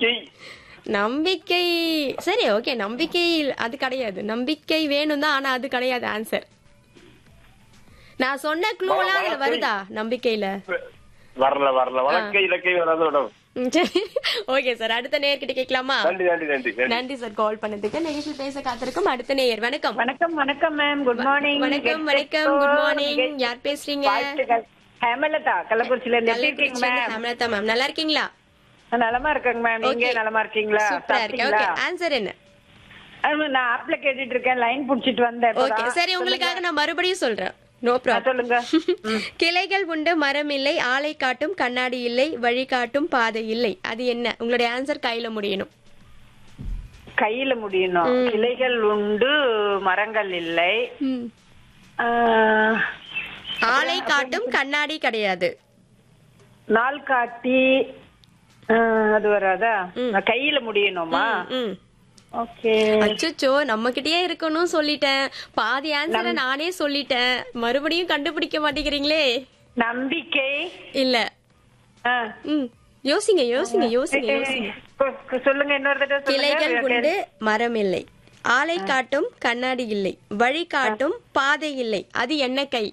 நம்பிக்கை நம்பிக்கை சரி ஓகே நம்பிக்கை அது கிடையாது நம்பிக்கை வேணும் தான் ஆனா அது கிடையாது ஆன்சர் நான் சொன்ன க்ளூலாம் அதுல வருதா நம்பிக்கையில வரல வரல வழக்கை இலக்கை வராது மேடம் ம், சரி ஓகே சார் அடுத்த நேயர்கிட்ட கேட்கலாமா நன்றி நன்றி நன்றி நன்றி நன்றி சார் கால் பண்ணதுக்கு நிகழ்ச்சி பேச காத்திருக்கும் அடுத்த நேயர் வணக்கம் வணக்கம் வணக்கம் மேம் குட் மார்னிங் வணக்கம் வணக்கம் குட் மார்னிங் யார் பேசுறீங்க ஹேமலதா கள்ளக்குறிச்சில இருந்து எப்படி இருக்கீங்க மேம் ஹேமலதா மேம் நல்லா இருக்கீங்களா நலமா இருக்கேங்க மேம் நீங்க Okay. நலமா இருக்கீங்களா சூப்பரா இருக்கேன் ஓகே சாப்பிட்டீங்களா? ஆன்சர் என்ன ஆமா, நான் ஆப்ல கேட்டுட்டு இருக்கேன் லைன் புடிச்சிட்டு வந்தேன் ஓகே இப்பதான். சரி உங்களுக்காக நான் மறுபடியும் சொல்றேன் நோ ஆ, ப்ராப்ளம் சொல்லுங்க கிளைகள் உண்டு மரம் இல்லை ஆளை காட்டும் கண்ணாடி இல்லை வழி காட்டும் பாதை இல்லை அது என்ன உங்களுடைய ஆன்சர் கையில முடியணும் கையில முடியணும் கிளைகள் உண்டு மரங்கள் இல்லை ஆ, ஆளை காட்டும் கண்ணாடி கிடையாது நாள் காட்டி ஆ, அது வராதா கையில முடியணுமா ம் ஓகே அச்சோ நம்ம கிட்டயே இருக்கணும் சொல்லிட்டேன் பாதி ஆன்சரை நானே சொல்லிட்டேன் மறுபடியும் கண்டுபிடிக்க மாட்டேங்கிறீங்களே நம்பிக்கை இல்ல ஆ. ம் யோசிங்க யோசிங்க யோசிங்க யோசிங்க கொ- கொ- சொல்லுங்க இன்னொரு தடவை கிளைகள் சொல்லுங்க உண்டு மரம் இல்லை ஆளை காட்டும் கண்ணாடி இல்லை வழி காட்டும் பாதை இல்லை அது என்ன கை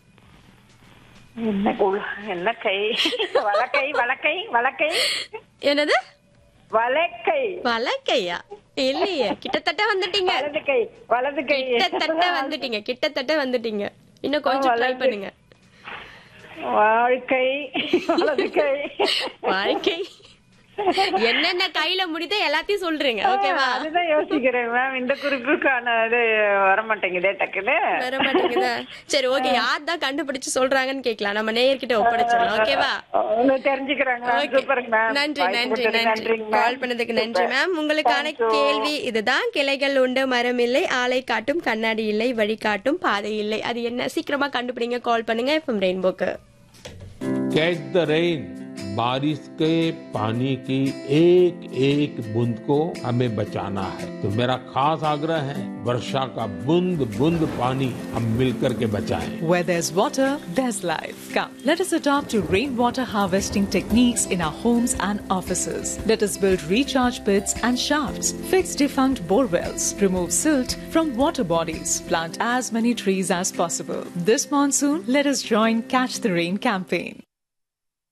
என்ன உள்ள- என்ன கை வலக்கை வலக்கை வலக்கை என்னது வலக்கை வலக்கையா இல்லையே கிட்டத்தட்ட வந்துட்டீங்க வலது கை வலது கை கிட்டத்தட்ட வந்துட்டீங்க கிட்டத்தட்ட வந்துட்டீங்க இன்னும் கொஞ்சம் ட்ரை பண்ணுங்க வாழ்க்கை வலது கை வாழ்க்கை என்னென்ன கையில முடியுதோ எல்லாத்தையும் சொல்றீங்க ஓகேவா அதுதான் யோசிக்கிறேன் மேம் இந்த குறிப்புக்கான இது வர மாட்டேங்குதே டக்குன்னு வர மாட்டேங்குதா சரி ஓகே யார் தான் கண்டுபிடிச்சு சொல்றாங்கன்னு கேட்கலாம் நம்ம நேயர்கிட்ட ஒப்படைச்சிடலாம் ஓகேவா அவங்க தெரிஞ்சுக்கிறாங்க மேம் Okay. சூப்பருங்க மேம் நன்றி வாய்ப்பு நன்றி கொடுத்ததுக்கு நன்றி நன்றிங்க மேம். கால் பண்ணதுக்கு நன்றி மேம் உங்களுக்கான Thank you. கேள்வி இதுதான் கிளைகள் உண்டு மரம் இல்லை ஆளை காட்டும் கண்ணாடி இல்லை வழி காட்டும் பாதை இல்லை அது என்ன சீக்கிரமா கண்டுபிடிங்க கால் பண்ணுங்க எஃப்எம் ரெயின்போக்கு कैच द रेन बारिश के पानी की एक एक बूंद को हमें बचाना है तो मेरा खास आग्रह है वर्षा का बूंद बूंद पानी हम मिलकर के बचाएं Where there's water, there's life. Come, let us adopt to rainwater harvesting techniques in our homes and offices. Let us build recharge pits and shafts, fix defunct bore wells, remove silt from water bodies, plant as many trees as possible. This monsoon, let us join Catch the Rain campaign.